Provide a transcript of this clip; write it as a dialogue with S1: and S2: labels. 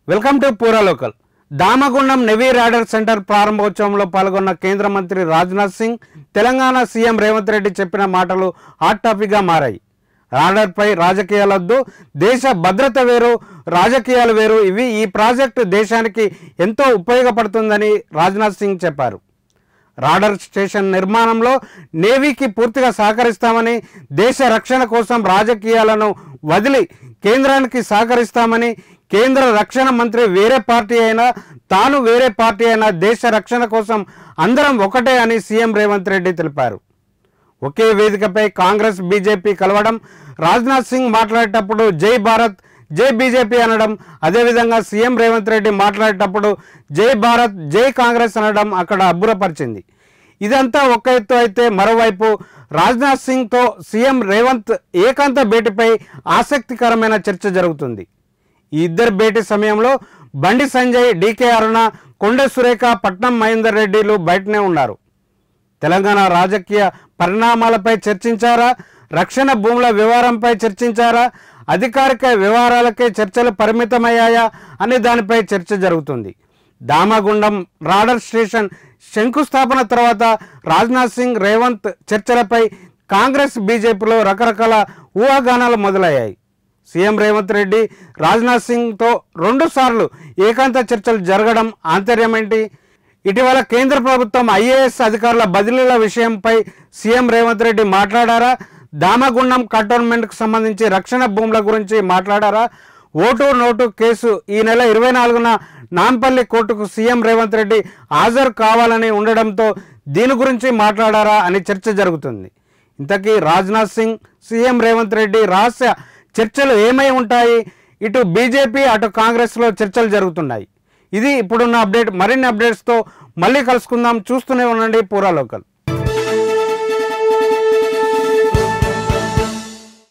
S1: welcome to పూరా local Damagundam navy radar centre ప్రారంభోత్సవంలో పాల్గొన్న కేంద్ర మంత్రి రాజ్నాథ్ సింగ్ తెలంగాణ సీఎం రేవంత్ రెడ్డి చెప్పిన మాటలు హాట్ టాపిక్గా మారాయి రాడర్పై రాజకీయాలొద్దు దేశ భద్రత వేరు రాజకీయాలు వేరు ఇవి ఈ ప్రాజెక్టు దేశానికి ఎంతో ఉపయోగపడుతుందని రాజ్నాథ్ సింగ్ చెప్పారు రాడర్ స్టేషన్ నిర్మాణంలో నేవీకి పూర్తిగా సహకరిస్తామని దేశ రక్షణ కోసం రాజకీయాలను వదిలి కేంద్రానికి సహకరిస్తామని కేంద్ర రక్షణ మంత్రి వేరే పార్టీ అయినా తాను వేరే పార్టీ అయినా దేశ రక్షణ కోసం అందరం ఒకటే అని సీఎం రేవంత్ రెడ్డి తెలిపారు ఒకే వేదికపై కాంగ్రెస్ బీజేపీ కలవడం రాజ్నాథ్ సింగ్ మాట్లాడేటప్పుడు జై భారత్ జై బీజేపీ అనడం అదేవిధంగా సీఎం రేవంత్ రెడ్డి మాట్లాడేటప్పుడు జై భారత్ జై కాంగ్రెస్ అనడం అక్కడ అబ్బురపరిచింది ఇదంతా ఒక ఎత్తు అయితే మరోవైపు రాజ్నాథ్ సింగ్తో సీఎం రేవంత్ ఏకాంత భేటీపై ఆసక్తికరమైన చర్చ జరుగుతుంది ఈ ఇద్దరు భేటీ సమయంలో బండి సంజయ్ డీకే అరుణ కొండ సురేఖ పట్నం మహేందర్ రెడ్డిలు బయటనే ఉన్నారు తెలంగాణ రాజకీయ పరిణామాలపై చర్చించారా రక్షణ భూముల వ్యవహారంపై చర్చించారా అధికారిక వ్యవహారాలకే చర్చలు పరిమితమయ్యాయా అనే దానిపై చర్చ జరుగుతుంది దామగుండం రాడర్ స్టేషన్ శంకుస్థాపన తర్వాత రాజ్నాథ్ సింగ్ రేవంత్ చర్చలపై కాంగ్రెస్ బీజేపీలో రకరకాల ఊహాగానాలు మొదలయ్యాయి సీఎం రేవంత్ రెడ్డి రాజ్నాథ్ సింగ్తో రెండుసార్లు ఏకాంత చర్చలు జరగడం ఆంతర్యమేంటి ఇటీవల కేంద్ర ప్రభుత్వం ఐఏఎస్ అధికారుల బదిలీల విషయంపై సీఎం రేవంత్ రెడ్డి మాట్లాడారా దామగుండం కంటోన్మెంట్కు సంబంధించి రక్షణ భూముల గురించి మాట్లాడారా ఓటు నోటు కేసు ఈ నెల ఇరవై నాలుగున నాంపల్లి కోర్టుకు సీఎం రేవంత్ రెడ్డి హాజరు కావాలని ఉండడంతో దీని గురించి మాట్లాడారా అని చర్చ జరుగుతుంది ఇంతకీ రాజ్నాథ్ సింగ్ సీఎం రేవంత్ రెడ్డి రహస్య చర్చలు ఏమై ఉంటాయి ఇటు బీజేపీ అటు కాంగ్రెస్లో చర్చలు జరుగుతున్నాయి ఇది ఇప్పుడున్న అప్డేట్ మరిన్ని అప్డేట్స్తో మళ్ళీ కలుసుకుందాం చూస్తూనే ఉండండి పూరా లోకల్